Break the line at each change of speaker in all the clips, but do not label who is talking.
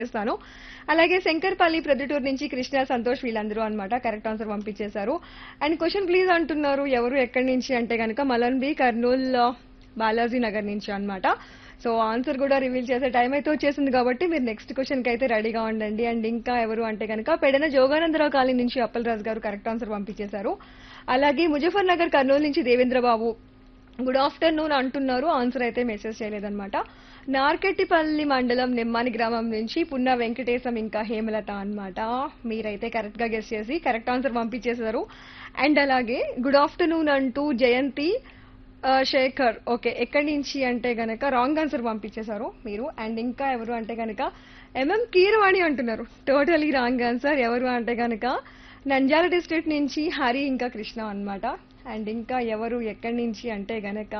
చేస్తాను అలాగే శంకర్పల్లి ప్రొద్దుటూరు నుంచి కృష్ణ సంతోష్ వీళ్ళందరూ అన్నమాట కరెక్ట్ ఆన్సర్ పంపించేశారు అండ్ క్వశ్చన్ ప్లీజ్ అంటున్నారు ఎవరు ఎక్కడి నుంచి అంటే కనుక మలన్బి కర్నూల్ ఆ, బాలాజీ నగర్ నుంచి అన్నమాట సో ఆన్సర్ కూడా రివీల్ చేసే టైం అయితే వచ్చేసింది కాబట్టి మీరు నెక్స్ట్ క్వశ్చన్ కి అయితే రెడీగా ఉండండి అండ్ ఇంకా ఎవరు అంటే కనుక పెడన జోగానందరావు కాలనీ నుంచి అప్పలరాజు గారు కరెక్ట్ ఆన్సర్ పంపించేశారు అలాగే ముజఫర్ నగర్ కర్నూలు నుంచి దేవేంద్ర బాబు గుడ్ ఆఫ్టర్నూన్ అంటున్నారు ఆన్సర్ అయితే మెసేజ్ చేయలేదన్నమాట నార్కెట్టిపల్లి మండలం నిమ్మాని గ్రామం నుంచి పున్న వెంకటేశం ఇంకా హేమలత అన్నమాట మీరైతే కరెక్ట్ గా గెస్ చేసి కరెక్ట్ ఆన్సర్ పంపించేశారు అండ్ అలాగే గుడ్ ఆఫ్టర్నూన్ అంటూ జయంతి ఆ, శేఖర్ ఓకే ఎక్కడి నుంచి అంటే గనక రాంగ్ ఆన్సర్ పంపించేశారు మీరు అండ్ ఇంకా ఎవరు అంటే గనక ఎంఎం కీరవాణి అంటున్నారు టోటలీ రాంగ్ ఆన్సర్ ఎవరు అంటే గనక నంద్యాల డిస్ట్రిక్ట్ నుంచి హరి ఇంకా కృష్ణ అన్నమాట అండ్ ఇంకా ఎవరు ఎక్కడి నుంచి అంటే గనక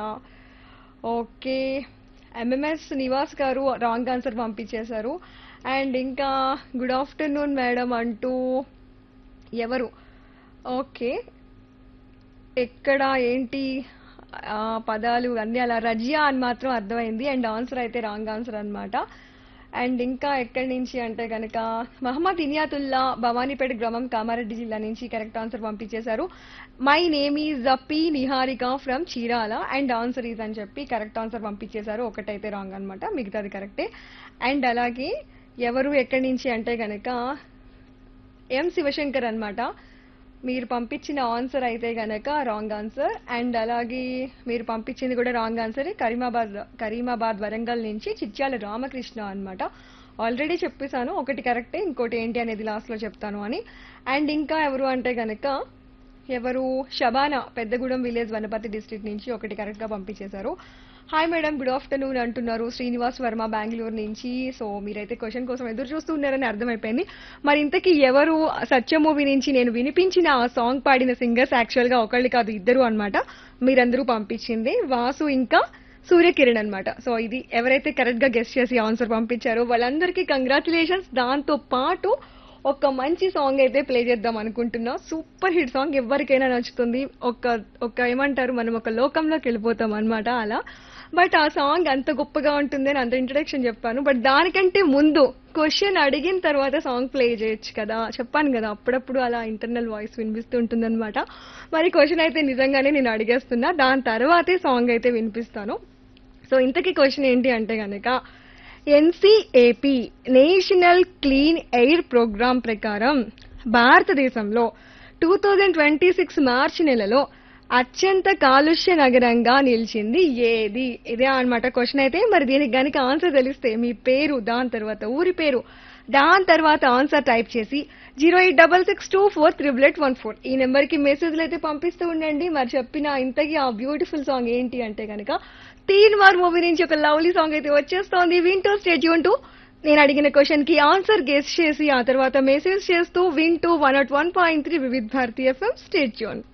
okay MMS Nivas garu wrong answer పంపించేశారు అండ్ ఇంకా గుడ్ ఆఫ్టర్నూన్ మేడం అంటూ ఎవరు ఓకే ఎక్కడ ఏంటి ఆ, పదాలు అన్ని అలా రజియా అని మాత్రం అర్థమైంది అండ్ ఆన్సర్ అయితే రాంగ్ ఆన్సర్ అన్నమాట అండ్ ఇంకా ఎక్కడి నుంచి అంటే కనుక మహమ్మద్ ఇనియాతుల్లా భవానీపేట గ్రామం కామారెడ్డి జిల్లా నుంచి కరెక్ట్ ఆన్సర్ పంపించేశారు my name is P Niharika from Chirala and answer is అని చెప్పి కరెక్ట్ ఆన్సర్ పంపించేశారు ఒకటైతే రాంగ్ అన్నమాట మిగతాది కరెక్టే అండ్ అలాగే ఎవరు ఎక్కడి నుంచి అంటే కనుక ఎం శివశంకర్ అన్నమాట మీరు పంపించిన ఆన్సర్ అయితే గనక రాంగ్ ఆన్సర్ అండ్ అలాగే మీరు పంపించింది కూడా రాంగ్ ఆన్సర్ కరీమాబాద్ కరీమాబాద్ వరంగల్ నుంచి చిట్యాల రామకృష్ణ అన్నమాట ఆల్రెడీ చెప్పేశాను ఒకటి కరెక్టే ఇంకోటి ఏంటి అనేది లాస్ట్ లో చెప్తాను అని అండ్ ఇంకా ఎవరు అంటే గనక ఎవరు షబానా పెద్దగూడెం విలేజ్ వనపర్తి డిస్ట్రిక్ట్ నుంచి ఒకటి కరెక్ట్ గా పంపించేశారు హాయ్ మేడం గుడ్ ఆఫ్టర్నూన్ అంటున్నారు శ్రీనివాస్ వర్మ బెంగళూరు నుంచి సో మీరైతే క్వశ్చన్ కోసం ఎదురు చూస్తున్నారని అర్థమైపోయింది మరి ఇంతకీ ఎవరు సత్య మూవీ నుంచి నేను వినిపించిన ఆ సాంగ్ పాడిన సింగర్స్ యాక్చువల్ గా ఒకళ్ళు కాదు ఇద్దరు అన్నమాట మీరందరూ పంపించింది వాసు ఇంకా సూర్యకిరణ్ అన్నమాట సో ఇది ఎవరైతే కరెక్ట్ గా గెస్ట్ చేసి ఆన్సర్ పంపించారో వాళ్ళందరికీ కంగ్రాచులేషన్స్ దాంతో పాటు ఒక మంచి సాంగ్ అయితే ప్లే చేద్దాం అనుకుంటున్నా సూపర్ హిట్ సాంగ్ ఎవరికైనా నచ్చుతుంది ఒక ఒక ఏమంటారు మనం ఒక లోకంలోకి వెళ్ళిపోతాం అన్నమాట అలా బట్ ఆ సాంగ్ అంత గొప్పగా ఉంటుంది అని అంత ఇంట్రడక్షన్ చెప్పాను బట్ దానికంటే ముందు క్వశ్చన్ అడిగిన తర్వాత సాంగ్ ప్లే చేయొచ్చు కదా చెప్పాను కదా అప్పుడప్పుడు అలా ఇంటర్నల్ వాయిస్ వినిపిస్తూ ఉంటుందన్నమాట మరి క్వశ్చన్ అయితే నిజంగానే నేను అడిగేస్తున్నా దాని తర్వాతే సాంగ్ అయితే వినిపిస్తాను సో ఇంతకీ క్వశ్చన్ ఏంటి అంటే గనక NCAP national clean air programme ప్రకారం భారతదేశంలో టూ థౌజండ్ ట్వంటీ సిక్స్ మార్చి నెలలో అత్యంత కాలుష్య నగరంగా నిలిచింది ఏది ఇదే అన్నమాట క్వశ్చన్ అయితే మరి దీనికి గనుక ఆన్సర్ తెలిస్తే మీ పేరు దాని తర్వాత ఊరి పేరు దాని తర్వాత ఆన్సర్ టైప్ చేసి zero eight double six two four triple eight one four ఈ నెంబర్ కి మెసేజ్లు అయితే పంపిస్తూ ఉండండి మరి చెప్పిన ఇంతకీ ఆ బ్యూటిఫుల్ సాంగ్ ఏంటి అంటే కనుక తీన్ వార్ మూవీ నుంచి ఒక లవ్లీ సాంగ్ అయితే వచ్చేస్తోంది వింటూ స్టేట్యూన్ టు నేను అడిగిన క్వశ్చన్ కి ఆన్సర్ గెస్ చేసి ఆ తర్వాత మెసేజ్ చేస్తూ వింటూ one at one point three Vividh Bharati FM stay tune